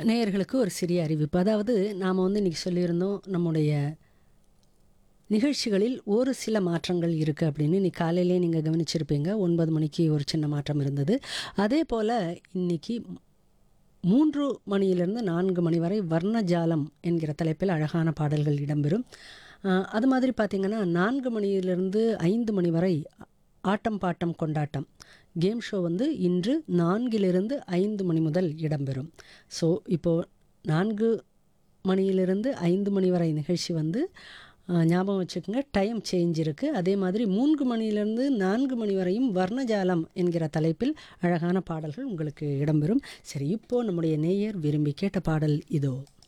நேயர்களுக்கு ஒரு சிறிய அறிவிப்பு அதாவது நாம் வந்து இன்றைக்கி சொல்லியிருந்தோம் நம்முடைய நிகழ்ச்சிகளில் ஒரு சில மாற்றங்கள் இருக்குது அப்படின்னு இன்னைக்கு காலையிலே நீங்கள் கவனிச்சிருப்பீங்க ஒன்பது மணிக்கு ஒரு சின்ன மாற்றம் இருந்தது அதே போல் இன்னைக்கு மூன்று மணியிலிருந்து நான்கு மணி வரை வர்ணஜாலம் என்கிற தலைப்பில் அழகான பாடல்கள் இடம்பெறும் அஹ், அது மாதிரி பார்த்திங்கன்னா நான்கு மணியிலிருந்து ஐந்து மணி வரை ஆட்டம் பாட்டம் கொண்டாட்டம் கேம் ஷோ வந்து இன்று நான்கிலிருந்து ஐந்து மணி முதல் இடம்பெறும் ஸோ இப்போது நான்கு மணியிலிருந்து ஐந்து மணி வரை நிகழ்ச்சி வந்து அஹ், ஞாபகம் வச்சுக்கோங்க டைம் சேஞ்ச் இருக்குது அதே மாதிரி மூன்று மணியிலிருந்து நான்கு மணி வரையும் வர்ணஜாலம் என்கிற தலைப்பில் அழகான பாடல்கள் உங்களுக்கு இடம்பெறும் சரி இப்போது நம்முடைய நேயர் விரும்பி கேட்ட பாடல் இதோ